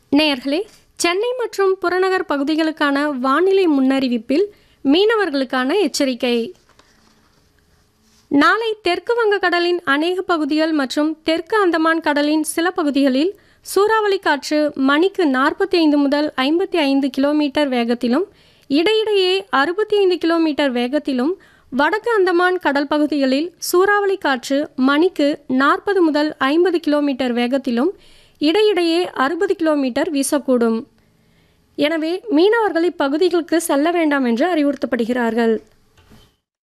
நேயர்களே சென்னை மற்றும் புறநகர் பகுதிகளுக்கான வானிலை முன்னறிவிப்பில் மீனவர்களுக்கான எச்சரிக்கை நாளை தெற்கு வங்கக்கடலின் அநேக பகுதிகள் மற்றும் தெற்கு அந்தமான் கடலின் சில பகுதிகளில் சூறாவளி காற்று மணிக்கு நாற்பத்தி ஐந்து முதல் ஐம்பத்தி ஐந்து கிலோமீட்டர் வேகத்திலும் இடையிடையே அறுபத்தி ஐந்து கிலோமீட்டர் வேகத்திலும் வடக்கு அந்தமான் கடல் பகுதிகளில் சூறாவளி காற்று மணிக்கு நாற்பது முதல் ஐம்பது கிலோமீட்டர் வேகத்திலும் இடையிடையே அறுபது கிலோமீட்டர் வீசக்கூடும் எனவே மீனவர்கள் இப்பகுதிகளுக்கு செல்ல வேண்டாம் என்று அறிவுறுத்தப்படுகிறார்கள்